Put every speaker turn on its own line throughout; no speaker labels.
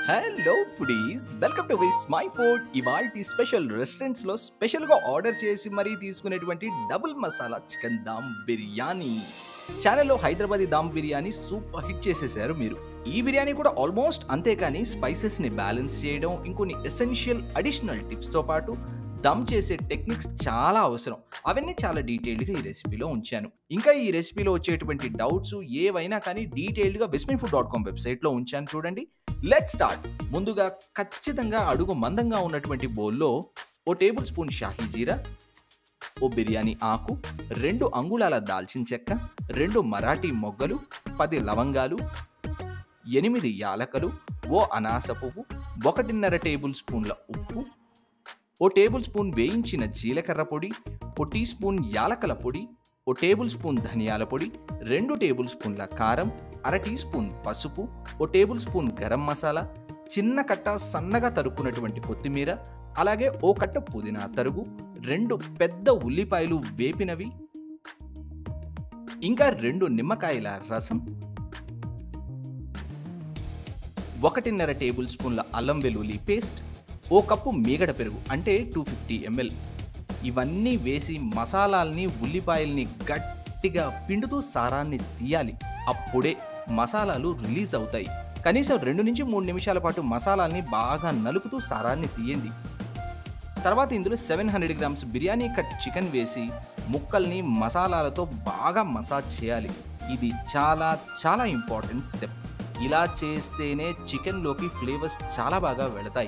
hello foodies welcome to Vismai food ఇవాల్టి special restaurants లో special గా ఆర్డర్ చేసి మరీ తీసుకునేటువంటి డబుల్ మసాలా చికెన్ దామ్ బిర్యానీ ఛానల్లో హైదరాబాదీ దామ్ బిర్యానీ సూపర్ హిట్ చేసేసారు మీరు ఈ బిర్యానీ కూడా ఆల్మోస్ట్ అంతే కానీ స్పైసెస్ ని బ్యాలెన్స్ చేయడం ఇంకొన్ని ఎసెన్షియల్ అడిషనల్ టిప్స్ తో పాటు దమ్ చేసే టెక్నిక్స్ చాలా అవసరం అవన్నీ చాలా డీటెయిల్డ్గా ఈ రెసిపీలో ఉంచాను ఇంకా ఈ రెసిపీలో వచ్చేటువంటి డౌట్స్ ఏవైనా కానీ డీటెయిల్డ్గా విస్మై ఫుడ్ డాట్ కామ్ వెబ్సైట్లో ఉంచాను చూడండి లెట్ స్టార్ట్ ముందుగా ఖచ్చితంగా అడుగు మందంగా ఉన్నటువంటి బౌల్లో ఓ టేబుల్ స్పూన్ షాహీ జీరా ఓ బిర్యానీ ఆకు రెండు అంగుళాల దాల్చిన చెక్క రెండు మరాఠీ మొగ్గలు పది లవంగాలు ఎనిమిది యాలకలు ఓ అనాస పువ్వు ఒకటిన్నర టేబుల్ స్పూన్ల ఉప్పు ఓ టేబుల్ స్పూన్ వేయించిన జీలకర్ర పొడి ఓ టీ స్పూన్ యాలకల పొడి ఓ టేబుల్ స్పూన్ ధనియాల పొడి రెండు టేబుల్ స్పూన్ల కారం అర టీ స్పూన్ పసుపు ఓ టేబుల్ స్పూన్ గరం మసాలా చిన్న కట్ట సన్నగా తరుక్కున్నటువంటి కొత్తిమీర అలాగే ఓ కట్ట పుదీనా తరుగు రెండు పెద్ద ఉల్లిపాయలు వేపినవి ఇంకా రెండు నిమ్మకాయల రసం ఒకటిన్నర టేబుల్ స్పూన్ల అల్లం వెల్లుల్లి పేస్ట్ ఓ కప్పు మీగడ పెరుగు అంటే టూ ఫిఫ్టీ ఎంఎల్ ఇవన్నీ వేసి మసాలాల్ని ఉల్లిపాయల్ని గట్టిగా పిండుతూ సారాన్ని తీయాలి అప్పుడే మసాలాలు రిలీజ్ అవుతాయి కనీసం రెండు నుంచి మూడు నిమిషాల పాటు మసాలాల్ని బాగా నలుపుతూ సారాన్ని తీయండి తర్వాత ఇందులో seven hundred grams biryani cut chicken వేసి ముక్కల్ని మసాలాలతో బాగా మసాజ్ చేయాలి ఇది చాలా చాలా ఇంపార్టెంట్ స్టెప్ ఇలా చేస్తేనే చికెన్లోకి ఫ్లేవర్స్ చాలా బాగా వెళతాయి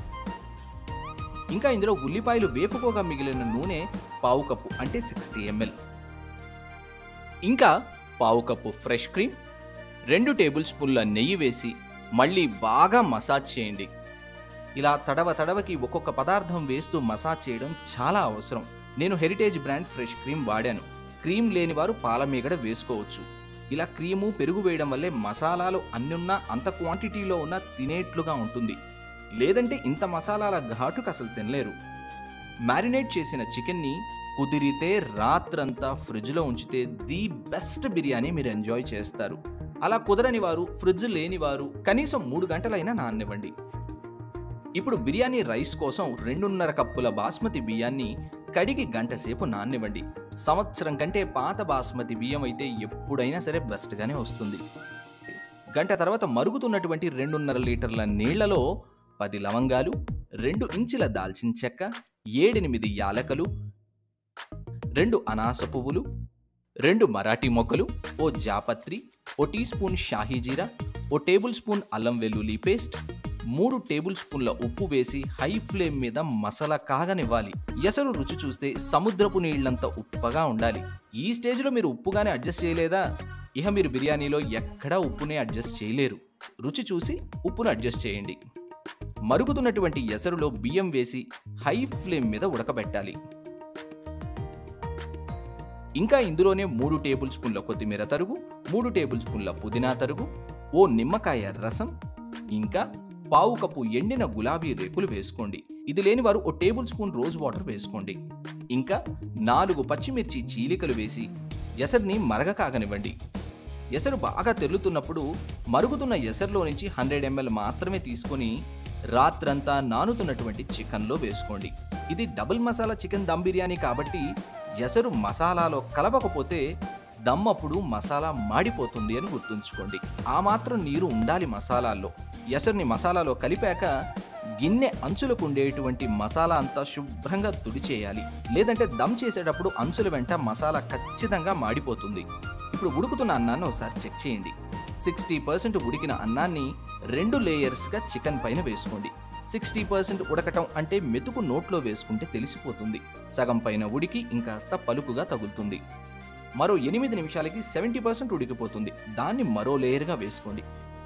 ఇంకా ఇందులో ఉల్లిపాయలు వేపుకోగా మిగిలిన నూనె పావు కప్పు అంటే సిక్స్టీ ఎంఎల్ ఇంకా పావు కప్పు ఫ్రెష్ క్రీమ్ రెండు టేబుల్ స్పూన్ల నెయ్యి వేసి మళ్ళీ బాగా మసాజ్ చేయండి ఇలా తడవ తడవకి ఒక్కొక్క పదార్థం వేస్తూ మసాజ్ చేయడం చాలా అవసరం నేను హెరిటేజ్ బ్రాండ్ ఫ్రెష్ క్రీమ్ వాడాను క్రీమ్ లేని వారు పాల మీగడ వేసుకోవచ్చు ఇలా క్రీము పెరుగు వేయడం వల్లే మసాలాలు అన్నున్నా అంత క్వాంటిటీలో ఉన్న తినేట్లుగా ఉంటుంది లేదంటే ఇంత మసాలాల ఘాటుకు అసలు తినలేరు మ్యారినేట్ చేసిన చికెన్ని కుదిరితే రాత్రంతా ఫ్రిడ్జ్లో ఉంచితే ది బెస్ట్ బిర్యానీ మీరు ఎంజాయ్ చేస్తారు అలా కుదరని వారు ఫ్రిడ్జ్ లేని వారు కనీసం మూడు గంటలైనా నాననివ్వండి ఇప్పుడు బిర్యానీ రైస్ కోసం రెండున్నర కప్పుల బాస్మతి బియ్యాన్ని కడిగి గంట సేపు నాననివ్వండి సంవత్సరం కంటే పాత బాస్మతి బియ్యం అయితే ఎప్పుడైనా సరే బెస్ట్గానే వస్తుంది గంట తర్వాత మరుగుతున్నటువంటి రెండున్నర లీటర్ల నీళ్లలో పది లవంగాలు రెండు ఇంచుల దాల్చిన చెక్క ఏడెనిమిది యాలకలు రెండు అనాస పువ్వులు రెండు మరాఠీ మొగ్గలు ఓ జాపత్రి ఓ టీ స్పూన్ షాహీ జీరా ఓ టేబుల్ స్పూన్ అల్లం వెల్లుల్లి పేస్ట్ మూడు టేబుల్ స్పూన్ల ఉప్పు వేసి హై ఫ్లేమ్ మీద మసాలా కాగనివ్వాలి ఎసరు రుచి చూస్తే సముద్రపు నీళ్లంత ఉప్పగా ఉండాలి ఈ స్టేజ్లో మీరు ఉప్పుగానే అడ్జస్ట్ చేయలేదా ఇక మీరు బిర్యానీలో ఎక్కడా ఉప్పునే అడ్జస్ట్ చేయలేరు రుచి చూసి ఉప్పును అడ్జస్ట్ చేయండి మరుగుతున్నటువంటి ఎసరులో బియ్యం వేసి హై ఫ్లేమ్ మీద ఉడకబెట్టాలి ఇంకా ఇందులోనే మూడు టేబుల్ స్పూన్ల కొత్తిమీర తరుగు మూడు టేబుల్ స్పూన్ల పుదీనా తరుగు ఓ నిమ్మకాయ రసం ఇంకా పావు కప్పు ఎండిన గులాబీ రేకులు వేసుకోండి ఇది లేని వారు ఓ టేబుల్ స్పూన్ రోజ్ వాటర్ వేసుకోండి ఇంకా నాలుగు పచ్చిమిర్చి చీలికలు వేసి ఎసరిని మరగ కాగనివ్వండి ఎసరు బాగా తెరులుతున్నప్పుడు మరుగుతున్న ఎసరులో నుంచి హండ్రెడ్ ఎంఎల్ మాత్రమే తీసుకొని రాత్రంతా నానుతున్నటువంటి చికెన్లో వేసుకోండి ఇది డబుల్ మసాలా చికెన్ దమ్ బిర్యానీ కాబట్టి ఎసరు మసాలాలో కలవకపోతే దమ్ అప్పుడు మసాలా మాడిపోతుంది అని గుర్తుంచుకోండి ఆ మాత్రం నీరు ఉండాలి మసాలాల్లో ఎసరుని మసాలాలో కలిపాక గిన్నె అంచులకు ఉండేటువంటి మసాలా అంతా శుభ్రంగా తుడిచేయాలి లేదంటే దమ్ చేసేటప్పుడు అంచుల వెంట మసాలా ఖచ్చితంగా మాడిపోతుంది ఇప్పుడు ఉడుకుతున్న అన్నాన్ని ఒకసారి చెక్ చేయండి సిక్స్టీ పర్సెంట్ ఉడికిన అన్నాన్ని రెండు లేయర్స్గా చికెన్ పైన వేసుకోండి సిక్స్టీ పర్సెంట్ ఉడకటం అంటే మెతుకు నోట్లో వేసుకుంటే తెలిసిపోతుంది సగం పైన ఉడికి ఇంకాస్త పలుకుగా తగులుతుంది మరో ఎనిమిది నిమిషాలకి సెవెంటీ పర్సెంట్ ఉడికిపోతుంది దాన్ని మరో లేయర్గా వేసుకోండి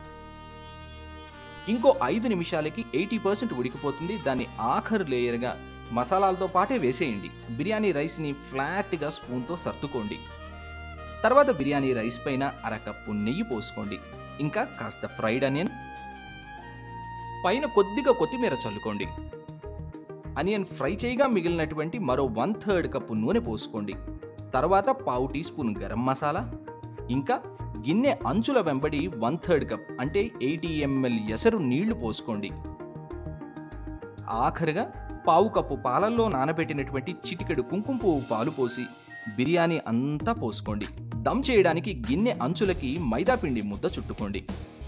ఇంకో ఐదు నిమిషాలకి ఎయిటీ పర్సెంట్ ఉడికిపోతుంది దాన్ని ఆఖరు లేయర్గా మసాలాలతో పాటే వేసేయండి బిర్యానీ రైస్ని ఫ్లాట్గా స్పూన్తో సర్దుకోండి తర్వాత బిర్యానీ రైస్ పైన అరకప్పు నెయ్యి పోసుకోండి ఇంకా కాస్త ఫ్రైడ్ ఆనియన్ పైన కొద్దిగా కొత్తిమీర చల్లుకోండి అనియన్ ఫ్రై చేయగా మిగిలినటువంటి మరో వన్ థర్డ్ కప్పు నూనె పోసుకోండి తర్వాత పావు టీ స్పూన్ గరం మసాలా ఇంకా గిన్నె అంచుల వెంబడి వన్ థర్డ్ కప్ అంటే ఎయిటీ ఎంఎల్ ఎసరు నీళ్లు పోసుకోండి ఆఖరిగా పావు కప్పు పాలల్లో నానబెట్టినటువంటి చిటికెడు కుంకుమ పువ్వు పాలు పోసి బిర్యానీ అంతా పోసుకోండి దమ్ చేయడానికి గిన్నె అంచులకి మైదా పిండి ముద్ద చుట్టుకోండి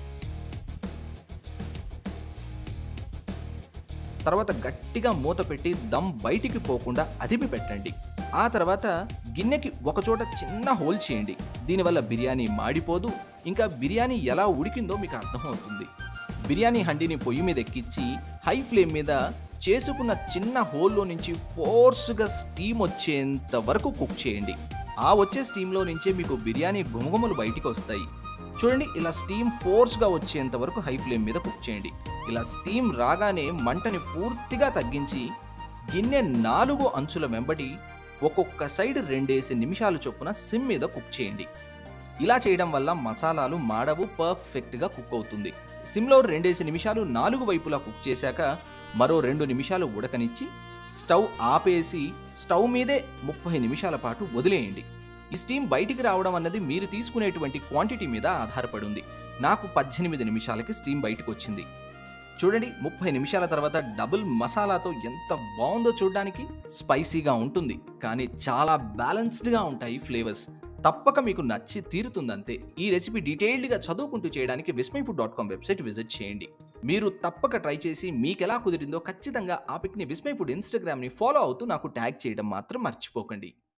తర్వాత గట్టిగా మూత పెట్టి దమ్ బయటికి పోకుండా అదిమి పెట్టండి ఆ తర్వాత గిన్నెకి ఒకచోట చిన్న హోల్ చేయండి దీనివల్ల బిర్యానీ మాడిపోదు ఇంకా బిర్యానీ ఎలా ఉడికిందో మీకు అర్థమవుతుంది బిర్యానీ హండీని పొయ్యి మీద ఎక్కించి హై ఫ్లేమ్ మీద చేసుకున్న చిన్న హోల్లో నుంచి ఫోర్స్గా స్టీమ్ వచ్చేంత వరకు కుక్ చేయండి ఆ వచ్చే స్టీమ్లో నుంచే మీకు బిర్యానీ గుమగుమలు బయటికి వస్తాయి చూడండి ఇలా స్టీమ్ ఫోర్స్గా వచ్చేంత వరకు హై ఫ్లేమ్ మీద కుక్ చేయండి ఇలా స్టీమ్ రాగానే మంటని పూర్తిగా తగ్గించి గిన్నె నాలుగు అంచుల వెంబడి ఒక్కొక్క సైడ్ రెండేసి నిమిషాలు చొప్పున సిమ్ మీద కుక్ చేయండి ఇలా చేయడం వల్ల మసాలాలు మాడవు పర్ఫెక్ట్గా కుక్ అవుతుంది సిమ్లో రెండేసి నిమిషాలు నాలుగు వైపులా కుక్ చేశాక మరో రెండు నిమిషాలు ఉడకనిచ్చి స్టవ్ ఆపేసి స్టవ్ మీదే ముప్పై నిమిషాల పాటు వదిలేయండి ఈ స్టీమ్ బయటికి రావడం అన్నది మీరు తీసుకునేటువంటి క్వాంటిటీ మీద ఆధారపడి ఉంది నాకు పద్దెనిమిది నిమిషాలకి స్టీమ్ బయటకు వచ్చింది చూడండి ముప్పై నిమిషాల తర్వాత డబుల్ మసాలాతో ఎంత బాగుందో చూడడానికి స్పైసీగా ఉంటుంది కానీ చాలా బ్యాలెన్స్డ్గా ఉంటాయి ఫ్లేవర్స్ తప్పక మీకు నచ్చి తీరుతుందంతే ఈ రెసిపీ డీటెయిల్డ్గా చదువుకుంటూ చేయడానికి Vismai food dot com website visit చేయండి మీరు తప్పక ట్రై చేసి మీకు ఎలా కుదిరిందో ఖచ్చితంగా ఆ పిక్ని విస్మై ఫుడ్ ఇన్స్టాగ్రామ్ని ఫాలో అవుతూ నాకు ట్యాగ్ చేయడం మాత్రం మర్చిపోకండి